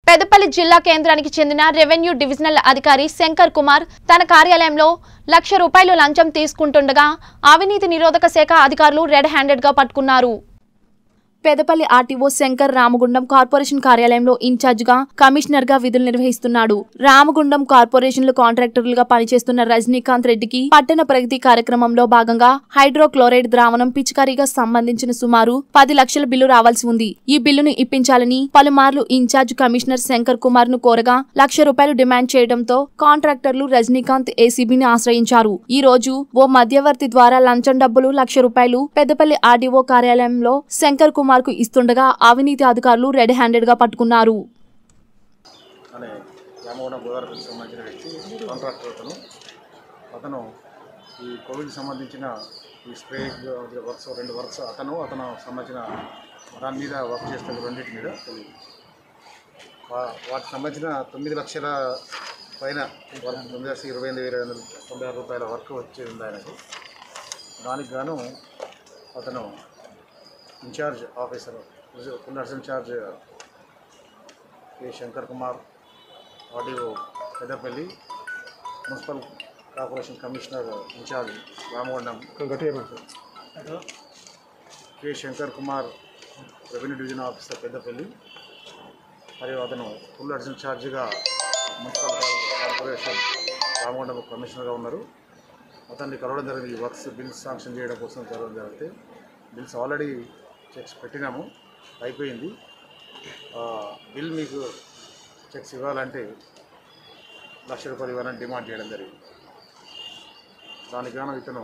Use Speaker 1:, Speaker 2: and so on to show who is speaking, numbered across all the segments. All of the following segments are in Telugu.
Speaker 1: పెద్దపల్లి జిల్లా కేంద్రానికి చెందిన రెవెన్యూ డివిజనల్ అధికారి శంకర్ కుమార్ తన కార్యాలయంలో లక్ష రూపాయలు లంచం తీసుకుంటుండగా అవినీతి నిరోధక శాఖ అధికారులు రెడ్ హ్యాండెడ్ గా పట్టుకున్నారు పెదపల్లి ఆర్టీఓ శంకర్ రామగుండం కార్పొరేషన్ కార్యాలయంలో ఇన్ఛార్జ్ గా కమిషనర్ గా విధులు నిర్వహిస్తున్నాడు రామగుండం కార్పొరేషన్ లో కాంట్రాక్టర్లుగా పనిచేస్తున్న రజనీకాంత్ రెడ్డికి పట్టణ ప్రగతి కార్యక్రమంలో భాగంగా హైడ్రోక్లోరైడ్ ద్రావణం పిచికారీగా సంబంధించిన సుమారు పది లక్షల బిల్లు రావాల్సి ఉంది ఈ బిల్లును ఇప్పించాలని పలుమార్లు ఇన్ఛార్జ్ కమిషనర్ శంకర్ కుమార్ ను కోరగా లక్ష రూపాయలు డిమాండ్ చేయడంతో కాంట్రాక్టర్లు రజనీకాంత్ ఏసీబీని ఆశ్రయించారు ఈ రోజు ఓ మధ్యవర్తి ద్వారా లంచం డబ్బులు లక్ష రూపాయలు పెద్దపల్లి ఆర్డీఓ కార్యాలయంలో శంకర్ కుమార్ కు ఇస్తుండగా అవినీతి అధికారులు రెడ్ హ్యాండెడ్ గా పట్టుకున్నారు
Speaker 2: అనే రామగుండం గోదావరికి సంబంధించిన వ్యక్తి కాంట్రాక్టర్ అతను అతను ఈ కోవిడ్ సంబంధించిన ఈ స్ప్రే వర్క్స్ రెండు వర్క్స్ అతను అతను సంబంధించిన దాని మీద వర్క్ చేస్తున్న రెండింటి మీద వా- వాటికి సంబంధించిన తొమ్మిది లక్షల పైన వర్క్ తొమ్మిది లక్షల ఇరవై ఎనిమిది వేల తొంభై ఆరు రూపాయల వర్క్ వచ్చి ఉంది ఆయనకు దానికి గాను అతను in charge officer nurse in charge K Shankar Kumar RDO Peddapalli municipal corporation commissioner in charge Ramagundam K Shankar Kumar revenue division officer Peddapalli మరియు అతను ఫుల్ అడిషనల్ ఛార్జిగా మున్సిపల్ కార్పొరేషన్ రామగుండం కమిషనర్గా ఉన్నారు అతన్ని కలవడం జరిగింది ఈ వర్క్స్ బిల్స్ శాంక్షన్ చేయడం కోసం కలవడం జరిగితే బిల్స్ ఆల్రెడీ చెక్స్ పెట్టినాము అయిపోయింది ఆ, బిల్ మీకు చెక్స్ ఇవ్వాలంటే లక్ష రూపాయలు ఇవ్వాలని డిమాండ్ చేయడం జరిగింది దానికి గాను ఇతను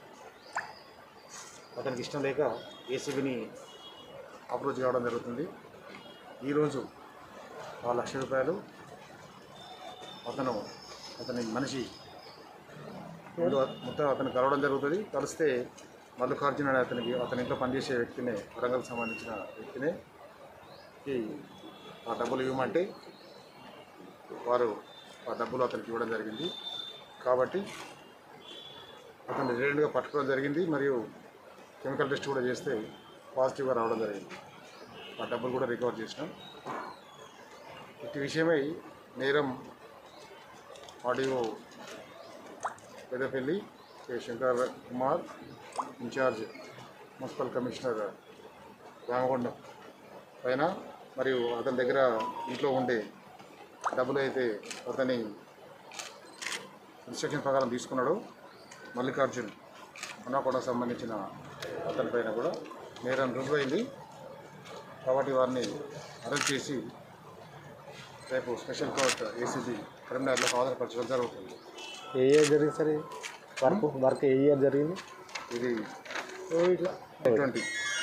Speaker 2: అతనికి ఇష్టం లేక ఏసీబీని అప్రోచ్ కావడం జరుగుతుంది ఈరోజు ఆ లక్ష రూపాయలు అతను అతని మనిషి ముందు మొత్తం అతను కలవడం జరుగుతుంది కలిస్తే మల్లికార్జున అనే అతనికి అతని ఇంట్లో పనిచేసే వ్యక్తినే వరంగల్ సంబంధించిన వ్యక్తినే ఈ ఆ డబ్బులు ఇవ్వమంటే వారు ఆ డబ్బులు అతనికి ఇవ్వడం జరిగింది కాబట్టి అతను రిలేటెడ్గా పట్టుకోవడం జరిగింది మరియు కెమికల్ టెస్ట్ కూడా చేస్తే పాజిటివ్గా రావడం జరిగింది ఆ డబ్బులు కూడా రికవర్ చేసినాం ఇట్టి విషయమై నేరం RDO Peddapalli K Shankar Kumar in charge municipal commissioner Ramagundam పైన మరియు అతని దగ్గర ఇంట్లో ఉండే డబ్బులు అయితే అతని ఇన్స్ట్రక్షన్ ప్రకారం తీసుకున్నాడు మల్లికార్జున్ ఉన్నకొండ సంబంధించిన అతని పైన కూడా నేరం రుజువైంది కాబట్టి వారిని అరెస్ట్ చేసి రేపు స్పెషల్ కోర్ట్ ఏసీబీ కరీంనగర్లో హాజరుపరచడం జరుగుతుంది
Speaker 3: ఏ ఇయర్ జరిగింది సార్ ఇది వర్క్ వర్క్ ఏ ఇయర్ జరిగింది
Speaker 2: ఇది ట్వంటీ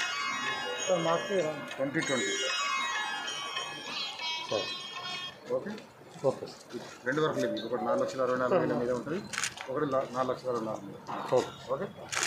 Speaker 2: ట్వంటీ ట్వంటీ
Speaker 3: సరే
Speaker 2: ఓకే
Speaker 3: ఓకే
Speaker 2: రెండు వరకు లేదు ఒకటి నాలుగు లక్షల అరవై నాలుగు వేల మీద ఉంటుంది ఒకటి లా- నాలుగు లక్షల అరవై నాలుగు మీద
Speaker 3: ఓకే
Speaker 2: ఓకే